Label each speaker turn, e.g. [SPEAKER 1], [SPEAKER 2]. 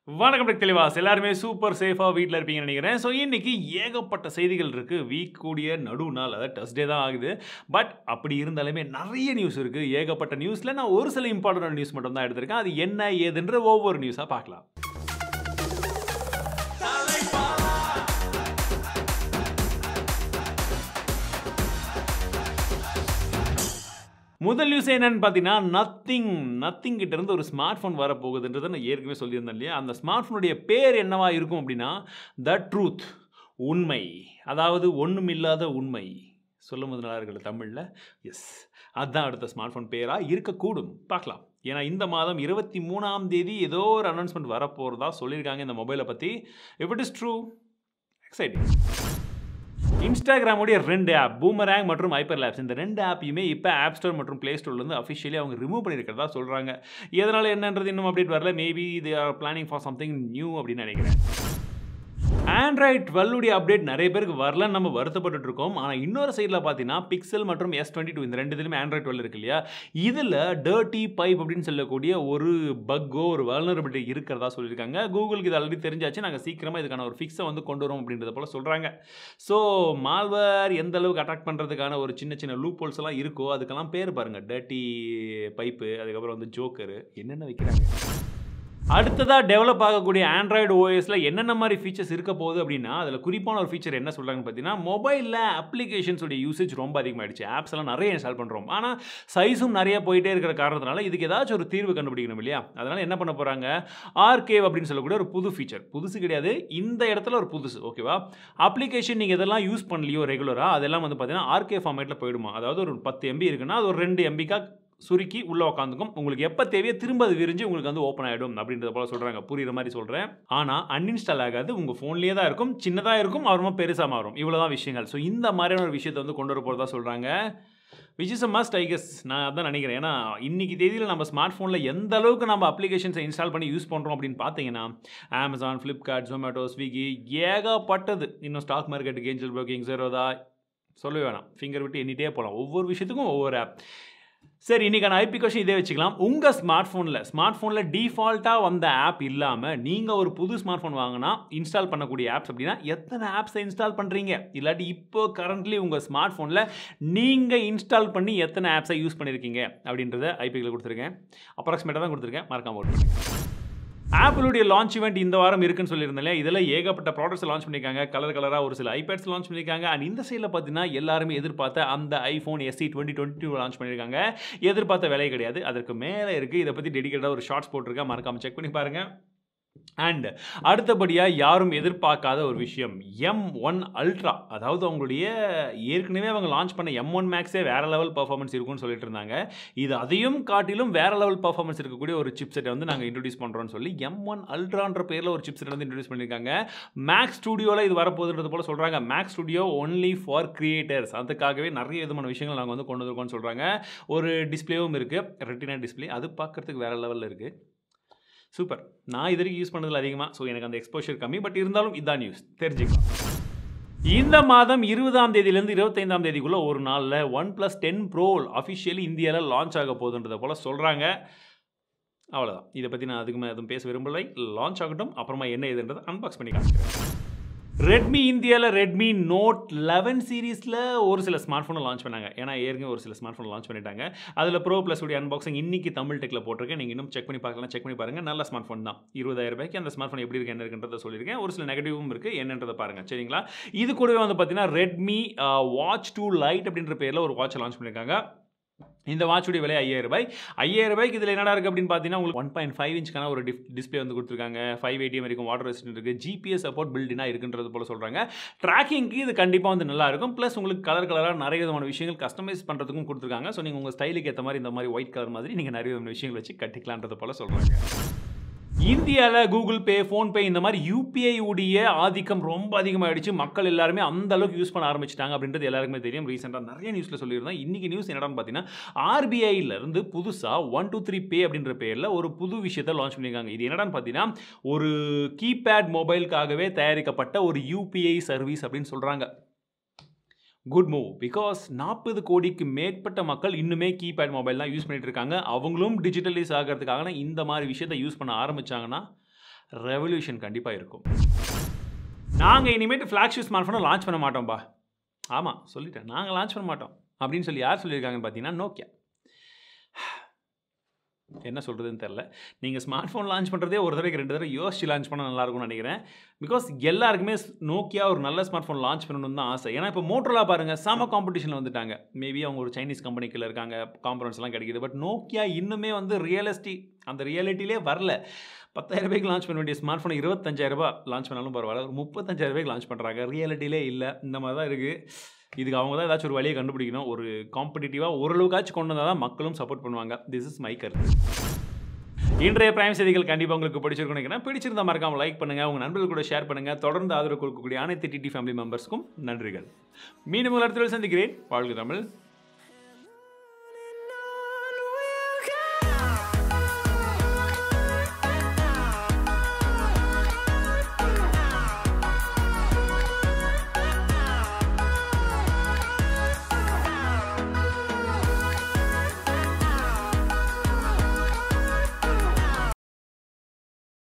[SPEAKER 1] வணக்கம் டெக் தெளிவாஸ் எல்லாருமே சூப்பர் சேஃபாக வீட்டில் இருப்பீங்கன்னு நினைக்கிறேன் ஸோ இன்னைக்கு ஏகப்பட்ட செய்திகள் இருக்குது வீக் கூடிய நடு நாள் அதாவது டஸ்டே தான் ஆகுது பட் அப்படி இருந்தாலுமே நிறைய நியூஸ் இருக்குது ஏகப்பட்ட நியூஸில் நான் ஒரு சில இம்பார்ட்டன்ட் நியூஸ் மட்டும் தான் எடுத்திருக்கேன் அது என்ன ஏதுன்ற ஒவ்வொரு நியூஸாக பார்க்கலாம் முதல் நியூஸ் என்னன்னு பார்த்தீங்கன்னா நத்திங் நத்திங் கிட்ட இருந்து ஒரு ஸ்மார்ட் ஃபோன் வரப்போகுதுன்றதை நான் ஏற்கனவே சொல்லியிருந்தேன் இல்லையா அந்த ஸ்மார்ட் ஃபோனுடைய பேர் என்னவா இருக்கும் அப்படின்னா த ட்ரூத் உண்மை அதாவது ஒன்றுமில்லாத உண்மை சொல்லும் போது நல்லா இருக்குல்ல தமிழில் எஸ் அதுதான் அடுத்த ஸ்மார்ட் ஃபோன் பேராக இருக்கக்கூடும் பார்க்கலாம் ஏன்னா இந்த மாதம் இருபத்தி மூணாம் தேதி ஏதோ ஒரு அனௌன்ஸ்மெண்ட் வரப்போகிறதா சொல்லியிருக்காங்க இந்த மொபைலை பற்றி if it is true exciting இன்ஸ்டாகிராமுடைய ரெண்டு ஆப் பூமராங் மற்றும் ஹைப்பர் லேப்ஸ் இந்த ரெண்டு ஆப்பையுமே இப்போ ஆப் ஸ்டோர் மற்றும் ப்ளே ஸ்டோர்லேருந்து அஃபிஷியலி அவங்க ரிமூவ் பண்ணியிருக்கிறதா சொல்கிறாங்க எதனால் என்னன்றது இன்னும் அப்டேட் வரல maybe they are planning for something new அப்படின்னு நினைக்கிறேன் ஆண்ட்ராய்ட் டுவெல்லுடைய அப்டேட் நிறைய பேருக்கு வரலன்னு நம்ம வருத்தப்பட்டு இருக்கோம் ஆனால் இன்னொரு சைடில் பார்த்தீங்கன்னா பிக்சல் மற்றும் எஸ் டுவெண்ட்டி டூ இந்த ரெண்டு இதுலையுமே ஆண்ட்ராய்ட் டுவெல் இருக்கு இல்லையா இதில் டர்ட்டி பைப் அப்படின்னு சொல்லக்கூடிய ஒரு பக்கோ ஒரு வல்னரபிலிட்டி இருக்கிறதா சொல்லியிருக்காங்க கூகுளுக்கு இது ஆல்ரெடி தெரிஞ்சாச்சு நாங்கள் சீக்கிரமாக இதுக்கான ஒரு ஃபிக்ஸை வந்து கொண்டு வரோம் அப்படின்றத போல் சொல்கிறாங்க ஸோ மால்வேர் எந்த அளவுக்கு அட்டாக் பண்ணுறதுக்கான ஒரு சின்ன சின்ன லூப் ஹோல்ஸ் எல்லாம் இருக்கோ அதுக்கெல்லாம் பேர் பாருங்கள் டர்ட்டி பைப்பு அதுக்கப்புறம் வந்து ஜோக்கரு என்னென்ன வைக்கிறாங்க அடுத்ததாக டெவலப் ஆகக்கூடிய ஆண்ட்ராய்டு ஓஎஸில் என்னென்ன மாதிரி ஃபீச்சர்ஸ் இருக்க போகுது அப்படின்னா அதில் குறிப்பான ஒரு ஃபீச்சர் என்ன சொல்கிறாங்கன்னு பார்த்தீங்கன்னா மொபைலில் அப்ளிகேஷன்ஸுடைய யூசேஜ் ரொம்ப அதிகமாகிடுச்சு ஆப்ஸ் எல்லாம் நிறைய இன்ஸ்டால் பண்ணுறோம் ஆனால் சைஸும் நிறைய போயிட்டே இருக்கிற காரணத்தினால இதுக்கு ஏதாச்சும் ஒரு தீர்வு கண்டுபிடிக்கணும் இல்லையா அதனால் என்ன பண்ண போகிறாங்க ஆர்கேவ் அப்படின்னு சொல்லக்கூடிய ஒரு புது ஃபீச்சர் புதுசு கிடையாது இந்த இடத்துல ஒரு புதுசு ஓகேவா அப்ளிகேஷன் நீங்கள் எதெல்லாம் யூஸ் பண்ணலையோ ரெகுலராக அதெல்லாம் வந்து பார்த்தீங்கன்னா ஆர்கே ஃபார்மேட்டில் போயிடுமா அதாவது ஒரு பத்து எம்பி இருக்குன்னா அது ஒரு ரெண்டு எம்பிக்காக சுருக்கி உள்ளே உட்காந்துக்கும் உங்களுக்கு எப்போ தேவையோ திரும்ப அது விரிஞ்சு உங்களுக்கு வந்து ஓப்பன் ஆகிடும் அப்படின்றத போல சொல்கிறாங்க புரியுற மாதிரி சொல்கிறேன் ஆனால் அன்இன்ஸ்டால் ஆகாது உங்கள் ஃபோன்லேயே தான் இருக்கும் சின்னதாக இருக்கும் அப்புறமா பெருசாக மாறும் இவ்வளோ தான் விஷயங்கள் ஸோ இந்த மாதிரியான ஒரு விஷயத்தை வந்து கொண்டு வர போகிறதா சொல்கிறாங்க which is a must I guess நான் அதான் நினைக்கிறேன் ஏன்னா இன்னைக்கு தேதியில் நம்ம ஸ்மார்ட் ஃபோனில் எந்த அளவுக்கு நம்ம அப்ளிகேஷன்ஸை இன்ஸ்டால் பண்ணி யூஸ் பண்ணுறோம் அப்படின்னு பார்த்தீங்கன்னா அமேசான் ஃப்ளிப்கார்ட் ஜொமேட்டோ ஸ்விக்கி ஏகப்பட்டது இன்னும் ஸ்டாக் மார்க்கெட்டுக்கு ஏஞ்சல் ப்ரோக்கிங் ஜெரோதா சொல்லவே வேணாம் ஃபிங்கர் விட்டு எண்ணிட்டே போகலாம் ஒவ்வொரு விஷயத்துக்கும் ஒவ்வொரு ஆப் சரி இன்றைக்கான ஐபி கொஷன் இதே வச்சுக்கலாம் உங்கள் ஸ்மார்ட் ஃபோனில் ஸ்மார்ட் ஃபோனில் டிஃபால்ட்டாக வந்த ஆப் இல்லாமல் நீங்கள் ஒரு புது ஸ்மார்ட் ஃபோன் வாங்கினா இன்ஸ்டால் பண்ணக்கூடிய ஆப்ஸ் அப்படின்னா எத்தனை ஆப்ஸை இன்ஸ்டால் பண்ணுறீங்க இல்லாட்டி இப்போ கரண்ட்லி உங்கள் ஸ்மார்ட் ஃபோனில் நீங்கள் இன்ஸ்டால் பண்ணி எத்தனை ஆப்ஸை யூஸ் பண்ணியிருக்கீங்க அப்படின்றத ஐபிக்கில் கொடுத்துருக்கேன் அப்ராக்சிமேட்டாக தான் கொடுத்துருக்கேன் மறக்காம ஓட்டு ஆப்பிளுடைய லான்ச் இவெண்ட் இந்த வாரம் இருக்குன்னு சொல்லியிருந்தாலே இதில் ஏகப்பட்ட ப்ராடக்ட்ஸ் லான்ச் பண்ணியிருக்காங்க கலர் கலராக ஒரு சில ஐபேட்ஸ் லான்ச் பண்ணியிருக்காங்க அண்ட் இந்த சைடில் பார்த்தீங்கன்னா எல்லாருமே எதிர்பார்த்த அந்த iPhone SE twenty twenty two launch பண்ணியிருக்காங்க எதிர்பார்த்த விலை கிடையாது அதற்கு மேலே இருக்குது இதை பற்றி டெடிக்கேட்டாக ஒரு ஷார்ட்ஸ் போட்டிருக்கேன் மறக்காமல் செக் பண்ணி பாருங்கள் அண்ட் அடுத்தபடியாக யாரும் எதிர்பார்க்காத ஒரு விஷயம் எம் ஒன் அல்ட்ரா அதாவது அவங்களுடைய ஏற்கனவே அவங்க லான்ச் பண்ண எம் ஒன் மேக்ஸே வேறு லெவல் பர்ஃபார்மன்ஸ் இருக்கும்னு சொல்லிட்டு இருந்தாங்க இது அதையும் காட்டிலும் வேறு லெவல் பர்ஃபார்மன்ஸ் இருக்கக்கூடிய ஒரு சிப் செட்டை வந்து நாங்கள் இன்ட்ரடியூஸ் பண்ணுறோம்னு சொல்லி எம் ஒன் அல்ட்ரான்ற பேரில் ஒரு சிப் செட் வந்து இன்ட்ரடியூஸ் பண்ணியிருக்காங்க மேக்ஸ் ஸ்டுடியோவில் இது வரப்போகுதுன்றது போல் சொல்கிறாங்க Max Studio only for creators அதுக்காகவே நிறைய விதமான விஷயங்கள் நாங்கள் வந்து கொண்டு வந்திருக்கோம்னு சொல்கிறாங்க ஒரு டிஸ்பிளேவும் இருக்குது ரெட்டினா டிஸ்பிளே அது பார்க்குறதுக்கு வேறு லெவலில் இருக்குது சூப்பர் நான் இது வரைக்கும் யூஸ் பண்ணதில் அதிகமாக ஸோ எனக்கு அந்த எக்ஸ்போஷர் கம்மி பட் இருந்தாலும் இதான் நியூஸ் தெரிஞ்சுக்கலாம் இந்த மாதம் இருபதாம் தேதியிலேருந்து இருபத்தைந்தாம் தேதிக்குள்ளே ஒரு நாளில் OnePlus ten Pro officially இந்தியாவில் லான்ச் ஆக போகுதுன்றத போல் சொல்கிறாங்க அவ்வளோதான் இதை பற்றி நான் அதுக்கு மேலே எதுவும் பேச விரும்பலை லான்ச் ஆகட்டும் அப்புறமா என்ன ஏதுன்றதை அன்பாக்ஸ் பண்ணி காமிக்கிறேன் ரெட்மி இந்தியாவில் ரெட்மி நோட் லெவன் சீரீஸில் ஒரு சில ஸ்மார்ட் ஃபோனை லான்ச் பண்ணாங்க ஏன்னா ஏற்கனவே ஒரு சில ஸ்மார்ட் ஃபோன் லான்ச் பண்ணிட்டாங்க அதில் ப்ரோ ப்ளஸ் உடைய அன்பாக்சிங் இன்னைக்கு தமிழ் டெக்கில் போட்டிருக்கேன் நீங்கள் இன்னும் செக் பண்ணி பார்க்கலாம் செக் பண்ணி பாருங்கள் நல்ல ஸ்மார்ட் ஃபோன் தான் இருபதாயிரம் ரூபாய்க்கு அந்த ஸ்மார்ட் ஃபோன் எப்படி இருக்கு என்ன இருக்குன்றத சொல்லியிருக்கேன் ஒரு சில நெகட்டிவும் இருக்குது என்னன்றதை பாருங்கள் சரிங்களா இது கூடவே வந்து பார்த்தீங்கன்னா ரெட்மி வாட்ச் டூ லைட் அப்படின்ற பேரில் ஒரு வாட்ச் லான்ச் பண்ணியிருக்காங்க இந்த வாட்சுடைய விலை ஐயாயிரம் ரூபாய் ஐயாயிரம் ரூபாய்க்கு இதில் என்னடா இருக்குது அப்படின்னு பார்த்தீங்கன்னா உங்களுக்கு ஒன் பாயிண்ட் ஃபைவ் இன்ச்க்கான ஒரு டிப் டிஸ்பிளே வந்து கொடுத்துருக்காங்க ஃபைவ் ஏடிஎம் வரைக்கும் வாட்டர் ரெசிஸ்டன்ட் இருக்குது ஜிபிஎஸ் சப்போர்ட் பில்டினாக இருக்குன்றது போல சொல்கிறாங்க ட்ராக்கிங்க்கு இது கண்டிப்பாக வந்து நல்லா இருக்கும் ப்ளஸ் உங்களுக்கு கலர் கலராக நிறைய விதமான விஷயங்கள் கஸ்டமைஸ் பண்ணுறதுக்கும் கொடுத்துருக்காங்க ஸோ நீங்கள் உங்கள் ஸ்டைலுக்கு ஏற்ற மாதிரி இந்த மாதிரி ஒயிட் கலர் மாதிரி நீங்கள் நிறைய விதமான விஷயங்கள் வச்சு கட்டிக்கலான்றது போல சொல்கிறாங்க இந்தியாவில் கூகுள் பே ஃபோன்பே இந்த மாதிரி யூபிஐ உடைய ஆதிக்கம் ரொம்ப அதிகமாகிடுச்சு மக்கள் எல்லாருமே அந்த அளவுக்கு யூஸ் பண்ண ஆரம்பிச்சிட்டாங்க அப்படின்றது எல்லாருக்குமே தெரியும் ரீசெண்டாக நிறைய நியூஸில் சொல்லியிருந்தோம் இன்றைக்கி நியூஸ் என்னடான்னு பார்த்தீங்கன்னா ஆர்பிஐலேருந்து புதுசாக ஒன் டூ த்ரீ பே அப்படின்ற பேரில் ஒரு புது விஷயத்தை லான்ச் பண்ணியிருக்காங்க இது என்னடான்னு பார்த்தீங்கன்னா ஒரு கீபேட் மொபைலுக்காகவே தயாரிக்கப்பட்ட ஒரு யூபிஐ சர்வீஸ் அப்படின்னு சொல்கிறாங்க குட் மூவ் பிகாஸ் நாற்பது கோடிக்கு மேற்பட்ட மக்கள் இன்னுமே கீபேட் மொபைல் தான் யூஸ் பண்ணிட்டு இருக்காங்க அவங்களும் டிஜிட்டலைஸ் ஆகிறதுக்காக இந்த மாதிரி விஷயத்தை யூஸ் பண்ண ஆரம்பிச்சாங்கன்னா ரெவல்யூஷன் கண்டிப்பாக இருக்கும் நாங்கள் இனிமேட்டு ஃப்ளாக்ஷிப் ஸ்மார்ட் ஃபோனை லான்ச் பண்ண மாட்டோம்பா ஆமாம் சொல்லிட்டேன் நாங்கள் லான்ச் பண்ண மாட்டோம் அப்படின்னு சொல்லி யார் சொல்லியிருக்காங்கன்னு பார்த்தீங்கன்னா நோக்கியா என்ன சொல்கிறதுன்னு தெரில நீங்கள் ஸ்மார்ட் ஃபோன் லான்ச் பண்ணுறதே ஒரு தடவைக்கு ரெண்டு தடவை யோசிச்சு லான்ச் பண்ணால் நல்லாயிருக்கும்னு நினைக்கிறேன் பிகாஸ் எல்லாருக்குமே நோக்கியா ஒரு நல்ல ஸ்மார்ட் ஃபோன் லான்ச் பண்ணணும்னு தான் ஆசை ஏன்னா இப்போ மோட்டோலா பாருங்கள் செம காம்படிஷனில் வந்துட்டாங்க மேபி அவங்க ஒரு சைனீஸ் கம்பெனிக்குள்ள இருக்காங்க காம்பரன்ஸ்லாம் கிடைக்குது பட் நோக்கியா இன்னுமே வந்து ரியலிஸ்டி அந்த ரியாலிட்டிலே வரல பத்தாயிரம் ரூபாய்க்கு லான்ச் பண்ண வேண்டிய ஸ்மார்ட் ஃபோன் இருபத்தஞ்சாயிரம் ரூபாய் லான்ச் பண்ணாலும் பரவாயில்ல ஒரு முப்பத்தஞ்சாயிரம் ரூபாய்க்கு லான்ச் பண்ணுறாங்க ரியாலிட்டிலே இல்லை இந்த மாதிரி தான் இருக்குது இதுக்கு அவங்க தான் ஏதாச்சும் ஒரு வழியை கண்டுபிடிக்கணும் ஒரு காம்படிட்டிவாக ஓரளவுக்காச்சும் கொண்டு வந்தால் தான் மக்களும் சப்போர்ட் பண்ணுவாங்க திஸ் இஸ் மை கருத்து இன்றைய பிரைம் செய்திகள் கண்டிப்பாக உங்களுக்கு பிடிச்சிருக்கும் நினைக்கிறேன் பிடிச்சிருந்தா மறக்காம லைக் பண்ணுங்கள் உங்கள் நண்பர்கள் கூட ஷேர் பண்ணுங்கள் தொடர்ந்து ஆதரவு கொடுக்கக்கூடிய அனைத்து டிடி ஃபேமிலி மெம்பர்ஸ்க்கும் நன்றிகள் மீண்டும் ஒரு இடத்துல சந்திக்கிறேன் வாழ்க தமிழ்